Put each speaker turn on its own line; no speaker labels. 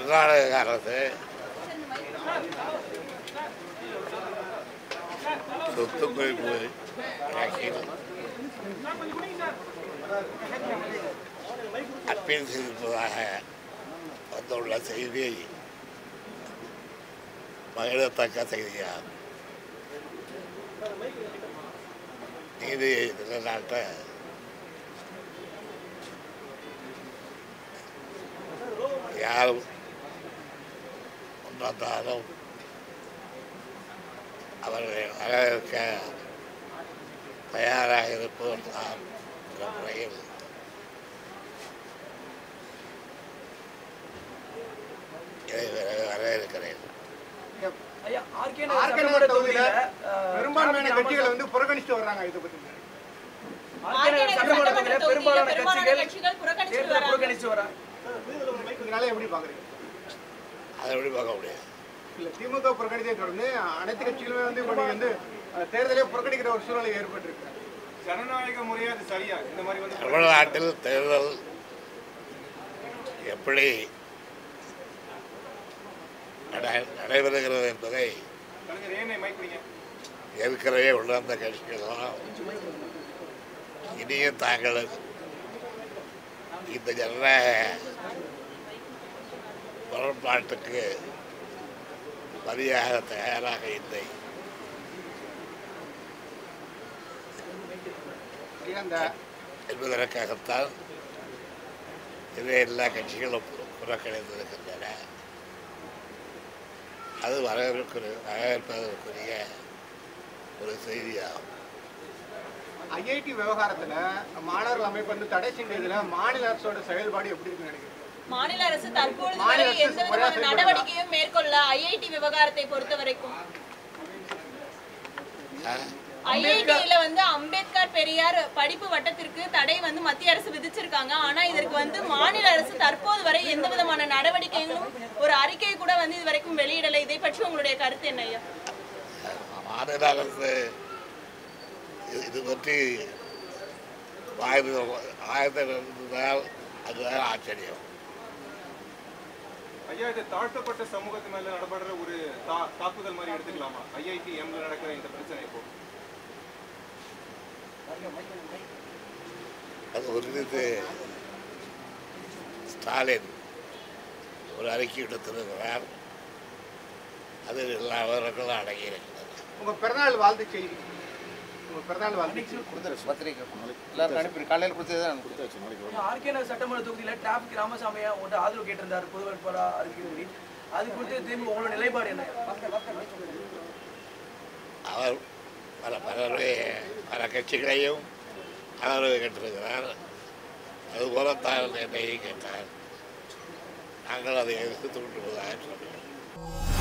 கர்நாடக அரசு சொத்து குவிப்பு வழக்கில் அப்பீல் செய்திருப்பதாக வந்துள்ள செய்தி மகிழத்தக்க செய்தியாகும் நீதியை நிலைநாட்ட யாரும் முன்வந்தாலும் அவர்களை வரவேற்க தயாராக இருப்பவர் தான் என்ற முறையில் இதை வர- வரவேற்கிறேன்
ஐயா, ஆர்கே
ஆர்கே
நகர்
நகர்
சட்டமன்ற
தொகுதியில
தொகுதியில, அஹ்,
பெரும்பான்மையான
ராமசாமி
கட்சிகளை வந்து புறக்கணிச்சுட்டு வர்றாங்க இதை பத்தி
ஆர்கே நகர் சட்டமன்ற தொகுதியில பெரும்பாலான கட்சிகள்
கட்சிகள் புறக்கணிச்சிட்டு
தேர்தலை
வராங்க
புறக்கணிச்சு வராங்க
இதனால எப்படி பாக்குறீங்க
அதை எப்படி பார்க்க முடியாது
இல்ல திமுக புறக்கணித்ததை தொடர்ந்து அனைத்து கட்சிகளுமே வந்து இப்போ நீங்க வந்து அஹ், தேர்தலே புறக்கணிக்கிற ஒரு சூழ்நிலை ஏற்பட்டிருக்கு
ஜனநாயக முறையா அது சரியா இந்த மாதிரி வந்து
தமிழ்நாட்டில் தேர்தல் எப்படி நட- நடைபெறுகிறது என்பதை
கலைஞர் ஏன் மைக்கிறீங்க
ஏற்கனவே உணர்ந்த கட்சிகளெல்லாம் இனியும் தாங்கள் இந்த ஜனநாயக முரண்பாட்டுக்கு மதியாக தயாராக இல்லை
அந்த
என்பதற்காகத்தான் இதை எல்லா கட்சிகளும் புறக்கணித்திருக்கின்றன அது வரவேற்குரிய வரவேற்பதற்குரிய ஒரு செய்தியாகும்
ஐஐடி விவகாரத்துல மாணவர்கள் அமைப்பு வந்து தடை செஞ்சதுல மாநில அரசோட செயல்பாடு எப்படி இருக்குன்னு நினைக்கிறீங்க
மாநில அரசு தற்பொழுது
மாநில
வரை
அரசு
எந்த
முறையா
விதமான
செயல்படுதா?
நடவடிக்கையும் மேற்கொள்ள ஐஐடி விவகாரத்தை பொறுத்த வரைக்கும்
ஆ?
ஐஐடியில வந்து அம்பேத்கர் பெரியார் படிப்பு வட்டத்திற்கு தடை வந்து மத்திய அரசு விதிச்சிருக்காங்க ஆனா இதற்கு வந்து மாநில அரசு தற்போது வரை எந்த விதமான நடவடிக்கைகளும் ஒரு அறிக்கை கூட வந்து இது வரைக்கும் வெளியிடலை இதை பற்றி உங்களுடைய கருத்து என்ன ஐயா
மாநில அரசு இது- இது பற்றி ஆயுத ஆயுதம் இருந்ததால் அதுதான் ஆச்சரியம்
ஐயா இது தாழ்த்தப்பட்ட சமூகத்து மேல நடைபெற ஒரு தா- தாக்குதல் மாதிரி எடுத்துக்கலாமா ஐஐடி எம்ல நடக்கிற இந்த பிரச்சனை இப்போ
அது குறித்து ஸ்டாலின் ஒரு அறிக்கை விடுத்திருக்கிறார் அதில் எல்லா விவரங்களும் அடங்கியிருக்கிறது
உங்க பிறநாள் வாழ்த்து செய்தி உங்க பிறநாள் வாழ்த்து செய்தி.
கொடுத்துரு பத்திரிக்கை எல்லாரும் அனுப்பி காலையில் கொடுத்தது தான் கொடுத்து வச்சு நாளைக்கு
ஆர்கே நகர் சட்டமன்ற தொகுதியில டிராபிக் ராமசாமியா உங்கள்கிட்ட ஆதரவு கேட்டிருந்தாரு பொது வேட்பாளரா அறிவிக்க அது குறித்து திரும்பி உங்களோட நிலைப்பாடு என்ன
அவர் பல பலருடைய பல கட்சிகளையும் ஆதரவு கேட்டிருக்கிறார் அதுபோல தான் என்னையும் கேட்டார் நாங்கள் அதை எதிர்த்து விட்டுவதாக சொன்னோம்